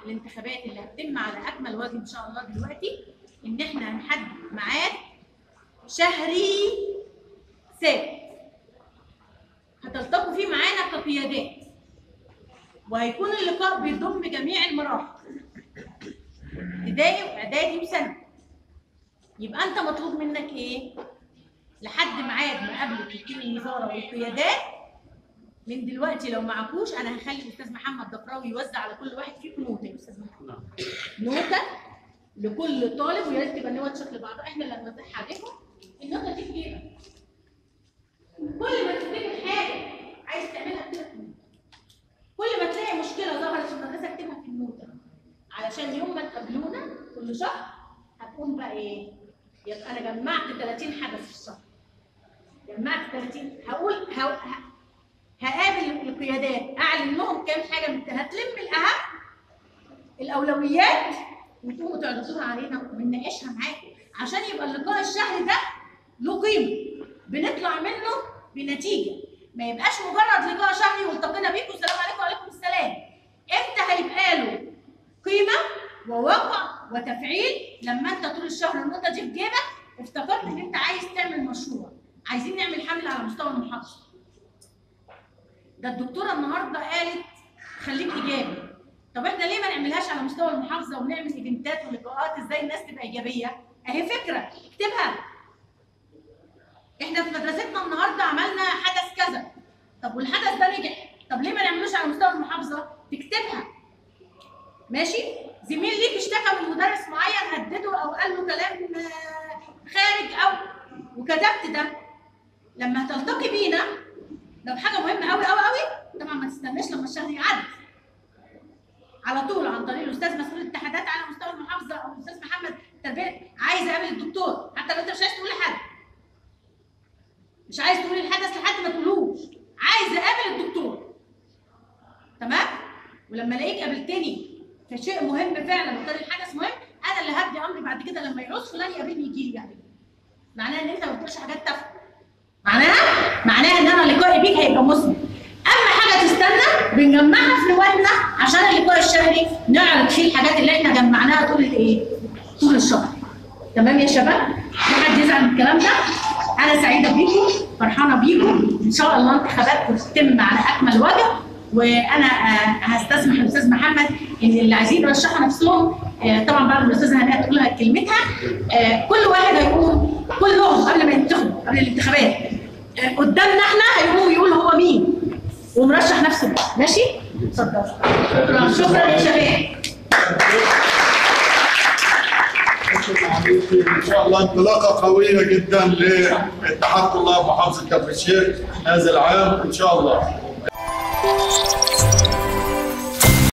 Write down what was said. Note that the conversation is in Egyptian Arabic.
الانتخابات اللي هتتم على اكمل وجه ان شاء الله دلوقتي ان احنا هنحدد ميعاد شهري ثابت هتلتقوا فيه معانا كقيادات وهيكون اللقاء بيضم جميع المراحل ابتدائي واعدادي وثانوي يبقى انت مطلوب منك ايه لحد ميعاد مقابله وكيل الوزاره والقيادات من دلوقتي لو معكوش انا هخلي الاستاذ محمد ضفراوي يوزع على كل واحد فيكم نوته يا استاذ محمد نوته لكل طالب ويا ريت تبقى نوت شكل بعض احنا اللي هنوزعها عليكم النوته دي في جيبك كل ما تفتكر حاجه عايز تعملها اكتبها في النوتة. كل ما تلاقي مشكله ظهرت في المدرسه اكتبها في النوته علشان يوم ما تقابلونا كل شهر هتقوم بقى ايه؟ يبقى انا جمعت 30 حدث في الشهر جمعت 30 هقول ه- ه- هقابل القيادات اعلن لهم كام حاجه من هتلم الاهم الاولويات وتقوموا تعرضوها علينا ونناقشها معاكم عشان يبقى اللقاء الشهري ده له قيمه بنطلع منه بنتيجه ما يبقاش مجرد لقاء شهري والتقينا بيكم السلام عليكم وعليكم السلام امتى هيبقى له قيمه وواقع وتفعيل لما انت طول الشهر النقطه دي في جيبك افتكرت ان انت عايز تعمل مشروع عايزين نعمل حمله على مستوى المحافظه ده الدكتوره النهارده قالت خليك ايجابي طب احنا ليه ما نعملهاش على مستوى المحافظه ونعمل ايفنتات ولقاءات ازاي الناس تبقى ايجابيه اهي فكره اكتبها احنا في مدرستنا النهارده عملنا حدث كذا طب والحدث ده نجح طب ليه ما نعملوش على مستوى المحافظه تكتبها ماشي زميل ليك اشتكى من مدرس معين هدده او قال له كلام آه، خارج او وكتبت ده لما هتلتقي بينا لو حاجه مهمه قوي قوي قوي طبعا ما تستناش لما الشهر يعدي على طول عن طريق الاستاذ مسؤول الاتحادات على مستوى المحافظه او الاستاذ محمد تربيه عايز اقابل الدكتور حتى لو انت مش عايز تقول لحد مش عايز تقول الحدث لحد ما تقولوش عايز اقابل الدكتور تمام ولما الاقيك قابلتني في شيء مهم فعلا وكان الحدث مهم انا اللي هدي امري بعد كده لما يعوز فلان يقابلني يجي لي يعني معناها ان انت ما بتقولش حاجات تافهه معناها معناها ان انا لقائي بيك هيبقى مثمر اما حاجه تستنى بنجمعها في نواتنا عشان اللقاء الشهري نعرض فيه الحاجات اللي احنا جمعناها طول الايه طول الشهر تمام يا شباب في حد يزعل من الكلام ده انا سعيده بيكم فرحانه بيكم ان شاء الله انتخاباتكم تتم على اكمل وجه وانا آه، هستسمح الاستاذ محمد ان اللي عايزين يرشحوا نفسهم آه، طبعا بعد ما الاستاذه هناء تقول لها كلمتها آه، كل واحد هيقوم كلهم قبل ما ينتخبوا قبل الانتخابات آه، قدامنا احنا هيقوموا يقول هو مين ومرشح نفسه بقى. ماشي؟ اتفضل شكرا شكرا يا شباب ان شاء الله انطلاقه قويه جدا لاتحاد طلاب محافظه كفر الشيخ هذا العام ان شاء الله